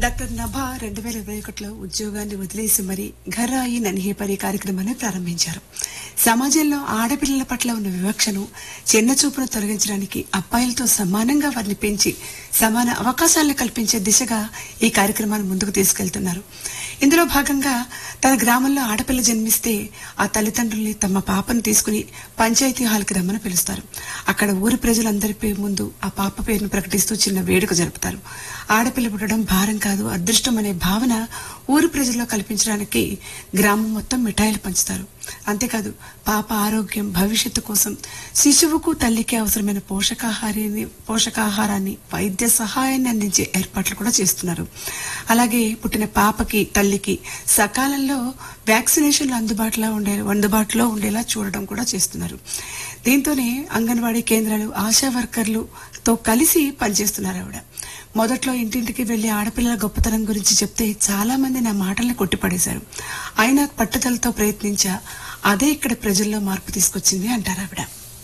doctor Nabha రెండు వేల ఇరవై ఒకటిలో ఉద్యోగాన్ని వదిలేసి మరి ఘర్ ఆయి నన్హే పరి కార్యక్రమాన్ని ప్రారంభించారు సమాజంలో ఆడపిల్లల పట్ల ఉన్న వివక్షను చిన్న చూపును తొలగించడానికి అబ్బాయిలతో సమానంగా వారిని పెంచి సమాన అవకాశాలను కల్పించే దిశగా ఈ కార్యక్రమాన్ని ముందుకు తీసుకెళ్తున్నారు ఇందులో భాగంగా తన గ్రామంలో ఆడపిల్ల జన్మిస్తే ఆ తల్లిదండ్రుల్ని తమ పాపను తీసుకుని పంచాయతీ హాల్కి రమ్మని పిలుస్తారు అక్కడ ఊరి ప్రజలందరిపై ముందు ఆ పాప పేరును ప్రకటిస్తూ చిన్న వేడుక జరుపుతారు ఆడపిల్ల పుట్టడం భారం కాదు అదృష్టం అనే భావన ఊరి ప్రజల్లో కల్పించడానికి గ్రామం మొత్తం మిఠాయిలు పంచుతారు అంతేకాదు పాప ఆరోగ్యం భవిష్యత్తు కోసం శిశువుకు తల్లికి అవసరమైన పోషకాహారాన్ని పోషకాహారాన్ని వైద్య సహాయాన్ని అందించే ఏర్పాట్లు కూడా చేస్తున్నారు అలాగే పుట్టిన పాపకి తల్లికి సకాలంలో వ్యాక్సినేషన్లు అందుబాటులో ఉండే అందుబాటులో ఉండేలా చూడడం కూడా చేస్తున్నారు దీంతోనే అంగన్వాడీ కేంద్రాలు ఆశా వర్కర్లుతో కలిసి పనిచేస్తున్నారు ఆవిడ మొదట్లో ఇంటింటికి వెళ్లి ఆడపిల్లల గొప్పతనం గురించి చెప్తే చాలా మంది నా మాటల్ని కొట్టిపడేశారు అయినా పట్టుదలతో ప్రయత్నించా అదే ఇక్కడ ప్రజల్లో మార్పు తీసుకొచ్చింది అంటారు ఆవిడ